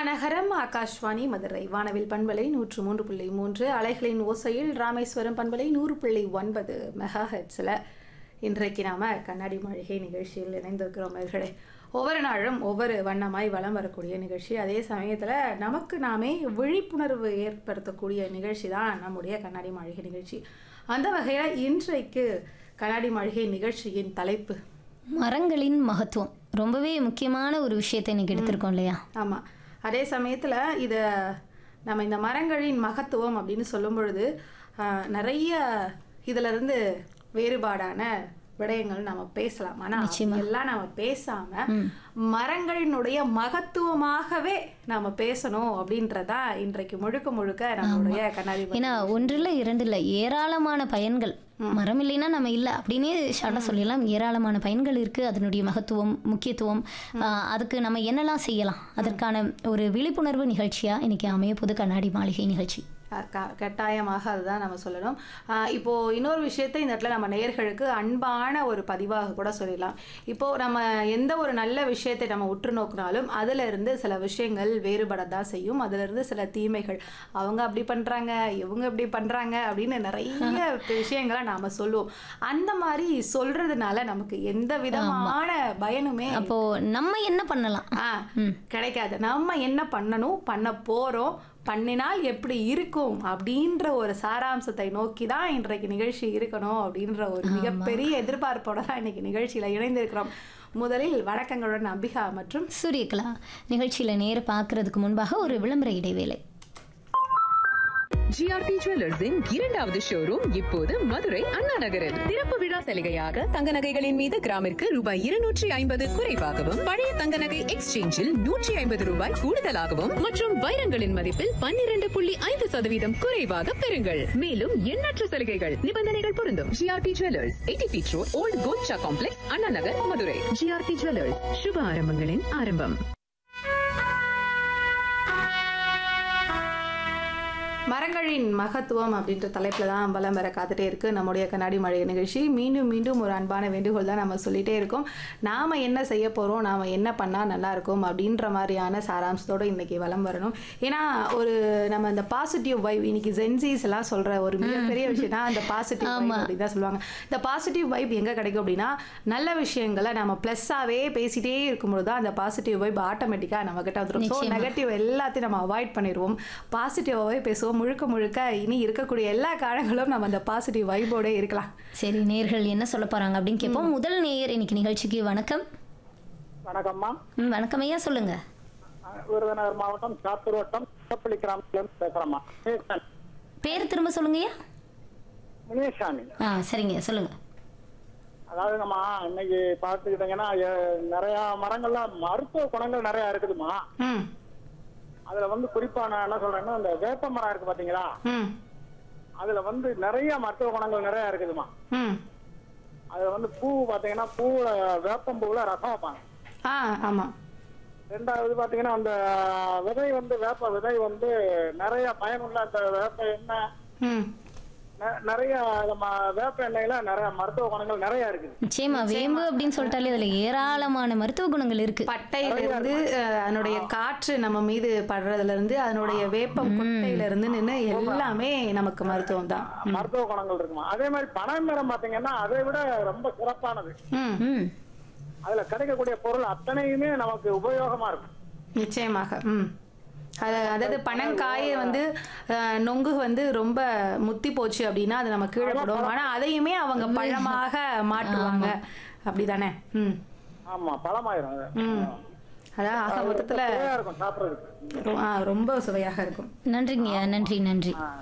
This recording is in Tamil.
மாநகரம் ஆகாஷ்வாணி மதுரை வானவில் பண்பலை நூற்று மூன்று புள்ளி மூன்று அலைகளின் ஓசையில் ராமேஸ்வரம் பண்பலை நூறு புள்ளி ஒன்பது மெகா ஹெட்ஸில் இன்றைக்கு நாம கண்ணாடி மாளிகை நிகழ்ச்சியில் இணைந்திருக்கிறோம் நேர்களே ஒவ்வொரு நாளும் ஒவ்வொரு வண்ணமாய் வலம் வரக்கூடிய நிகழ்ச்சி அதே சமயத்தில் நமக்கு நாமே விழிப்புணர்வு ஏற்படுத்தக்கூடிய நிகழ்ச்சி தான் நம்முடைய கண்ணாடி மாளிகை நிகழ்ச்சி அந்த வகையில் இன்றைக்கு கண்ணாடி மாளிகை நிகழ்ச்சியின் தலைப்பு மரங்களின் மகத்துவம் ரொம்பவே முக்கியமான ஒரு விஷயத்தை இன்னைக்கு எடுத்திருக்கோம் இல்லையா ஆமாம் அதே சமயத்தில் இதை நம்ம இந்த மரங்களின் மகத்துவம் அப்படின்னு சொல்லும் பொழுது ஆஹ், நிறைய இதுல இருந்து வேறுபாடான விடயங்கள் நம்ம பேசலாம் ஆனால் எல்லாம் நம்ம பேசாம மரங்களினுடைய மகத்துவமாகவே நாம பேசணும் அப்படின்றதா இன்றைக்கு முழுக்க முழுக்க நம்மளுடைய கண்ணாடி ஏன்னா ஒன்று இல்லை இரண்டு இல்லை ஏராளமான பயன்கள் மரம் இல்லைன்னா நம்ம இல்லை அப்படின்னே ஷார்ட்டாக சொல்லிடலாம் ஏராளமான பயன்கள் இருக்குது அதனுடைய மகத்துவம் முக்கியத்துவம் ஆஹ், அதுக்கு நம்ம என்னெல்லாம் செய்யலாம் அதற்கான ஒரு விழிப்புணர்வு நிகழ்ச்சியாக இன்னைக்கு அமைய பொது கண்ணாடி மாளிகை நிகழ்ச்சி அஹ் க- கட்டாயமாக அதுதான் நம்ம சொல்லணும் ஆஹ் இப்போ இன்னொரு விஷயத்தை இந்த இடத்துல நம்ம நேயர்களுக்கு அன்பான ஒரு பதிவாக கூட சொல்லிடலாம் இப்போ நம்ம எந்த ஒரு நல்ல விஷயத்தை நம்ம உற்று நோக்கினாலும் அதுல இருந்து சில விஷயங்கள் வேறுபட தான் செய்யும் அதுல இருந்து சில தீமைகள் அவங்க அப்படி பண்றாங்க இவங்க இப்படி பண்றாங்க அப்படின்னு நிறைய விஷயங்களை நாம சொல்லுவோம் அந்த மாதிரி சொல்றதுனால நமக்கு எந்த விதமான பயனுமே அப்போ நம்ம என்ன பண்ணலாம் ஆ கிடைக்காது நம்ம என்ன பண்ணணும் பண்ண போறோம் பண்ணினால் எப்படி இருக்கும் அப்படின்ற ஒரு சாராம்சத்தை நோக்கி தான் இன்றைக்கு நிகழ்ச்சி இருக்கணும் அப்படின்ற ஒரு மிகப்பெரிய எதிர்பார்ப்போட தான் இன்னைக்கு நிகழ்ச்சியில இணைந்திருக்கிறோம் முதலில் வணக்கங்களுடன் அம்பிகா மற்றும் சூரியகலா நிகழ்ச்சியில் நேர பார்க்கறதுக்கு முன்பாக ஒரு விளம்பர இடைவேளை ஜிஆர்டி ஜுவல்லர்ஸின் இரண்டாவது ஷோரூம் இப்போது மதுரை அண்ணா நகரில் திறப்பு விழா சலுகையாக தங்க நகைகளின் மீது கிராமிற்கு ரூபாய் இருநூற்றி ஐம்பது குறைவாகவும் பழைய தங்க நகை எக்ஸ்சேஞ்சில் நூற்றி ஐம்பது ரூபாய் கூடுதலாகவும் மற்றும் வைரங்களின் மதிப்பில் பன்னிரண்டு புள்ளி ஐந்து சதவீதம் குறைவாக பெறுங்கள் மேலும் எண்ணற்ற சலுகைகள் நிபந்தனைகள் பொருந்தும் GRT jewellers eighty feet road old Kolcha complex Anna Nagar Madurai GRT jewellers சுப ஆரம்பங்களின் ஆரம்பம் மரங்களின் மகத்துவம் அப்படின்ற தலைப்பில் தான் வலம் வர காத்துட்டே இருக்கு நம்முடைய கண்ணாடி மழை நிகழ்ச்சி மீண்டும் மீண்டும் ஒரு அன்பான வேண்டுகோள் தான் நம்ம சொல்லிட்டே இருக்கோம் நாம என்ன செய்ய போறோம் நாம என்ன பண்ணா நல்லா இருக்கும் அப்படின்ற மாதிரியான சாராம்சத்தோட இன்னைக்கு வலம் வரணும் ஏன்னா ஒரு நம்ம இந்த பாசிட்டிவ் வைப் இன்னைக்கு ஜென்சிஸ் எல்லாம் சொல்ற ஒரு மிகப்பெரிய விஷயம் தான் அந்த பாசிட்டிவ் வைப் அப்படின்னு தான் சொல்லுவாங்க இந்த பாசிட்டிவ் வைப் எங்க கிடைக்கும் அப்படின்னா நல்ல விஷயங்களை நம்ம ப்ளஸ்ஸாவே பேசிட்டே இருக்கும்போது தான் அந்த பாசிட்டிவ் வைப் ஆட்டோமேட்டிக்காக நம்ம கிட்ட வந்துடும் ஸோ நெகட்டிவ் எல்லாத்தையும் நம்ம அவாய்ட் பண்ணிடுவோம் பாசிட்டிவாகவே பேசுவோம் முழுக்க முழுக்க இனி இருக்கக்கூடிய எல்லா காலங்களும் நம்ம அந்த பாசிட்டிவ் வைபோட இருக்கலாம் சரி நேர்கள் என்ன சொல்ல போறாங்க அப்படின்னு கேட்போம் முதல் நேயர் இன்னைக்கு நிகழ்ச்சிக்கு வணக்கம் வணக்கம்மா ம், வணக்கம் ஐயா சொல்லுங்க அஹ் விருதுநகர் மாவட்டம் சாத்தூர் வட்டம் சிவப்பள்ளி கிராமத்திலிருந்து பேசுறேம்மா முனீஸ்வரன். பேர் திரும்ப சொல்லுங்க ஐயா முனீஸ்வாமி ஆ சரிங்க சொல்லுங்க அதாவதுங்கம்மா இன்னைக்கு பார்த்துக்கிட்டீங்கன்னா எ- நிறைய மரங்கள்லாம் மருத்துவ குணங்கள் நிறைய இருக்குதுமா ம் அதுல வந்து குறிப்பா நான் என்ன சொல்றேன்னா இந்த வேப்ப மரம் இருக்கு பாத்தீங்களா ம் அதுல வந்து நிறைய மருத்துவ குணங்கள் நிறைய இருக்குதுமா ம் அதுல வந்து பூ பாத்தீங்கன்னா பூவுல வேப்பம் பூவுல ரசம் வைப்பாங்க ஆ ஆமாம் ரெண்டாவது பாத்தீங்கன்னா அந்த விதை வந்து வேப்ப விதை வந்து நிறைய பயனுள்ள அந்த வேப்ப எண்ணெய் ம் நெ- நிறைய நம்ம வேப்ப எண்ணெயில நிறைய மருத்துவ குணங்கள் நிறைய இருக்குது நிச்சயமா வேம்பு அப்படின்னு சொல்லிட்டாலே அதுல ஏராளமான மருத்துவ குணங்கள் இருக்கு பட்டையில இருந்து அஹ், அதனுடைய காற்று நம்ம மீது படுறதுல இருந்து அதனுடைய வேப்பம் கொட்டையில இருந்து நின்று எல்லாமே நமக்கு மருத்துவம் தான் மருத்துவ குணங்கள் இருக்குமா அதே மாதிரி பனை மரம் பாத்தீங்கன்னா அதை விட ரொம்ப சிறப்பானது ம் ம் அதுல கிடைக்கக்கூடிய பொருள் அத்தனையுமே நமக்கு உபயோகமா இருக்கும் நிச்சயமாக ம் அது அதாவது பனங்காயை வந்து அஹ், நொங்கு வந்து ரொம்ப முத்தி போச்சு அப்படின்னா அது நம்ம கீழே போடுவோம் ஆனா அதையுமே அவங்க பழமாக மாற்றுவாங்க அப்படிதானே ம் ஆமா பழமாயிரும் அது. ம் அதான் ஆக மொத்தத்துல சுவையா இருக்கும் சாப்பிடுறதுக்கு ரொ- ஆ, ரொம்ப சுவையாக இருக்கும் நன்றிங்க ஐயா நன்றி நன்றி